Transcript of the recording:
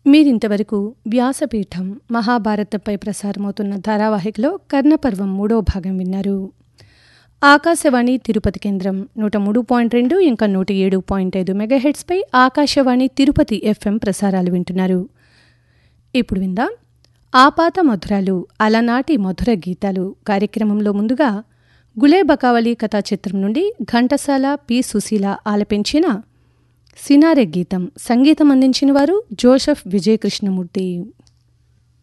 మీరింతవరకు వ్యాసపీఠం మహాభారతంపై ప్రసారమవుతున్న ధారావాహికలో కర్ణపర్వం మూడో భాగం విన్నారు ఆకాశవాణి తిరుపతి కేంద్రం నూట మూడు పాయింట్ రెండు ఇంకా నూట ఏడు పాయింట్ ఐదు మెగాహెడ్స్పై ఆకాశవాణి తిరుపతి ఎఫ్ఎం ప్రసారాలు వింటున్నారు ఇప్పుడు విందాం ఆపాత మధురాలు అలనాటి మధుర గీతాలు కార్యక్రమంలో ముందుగా గులేబకావళి కథా చిత్రం నుండి ఘంటసాల పి సుశీల ఆలపించిన సినారె గీతం సంగీతం అందించిన వారు జోసెఫ్ విజయకృష్ణమూర్తి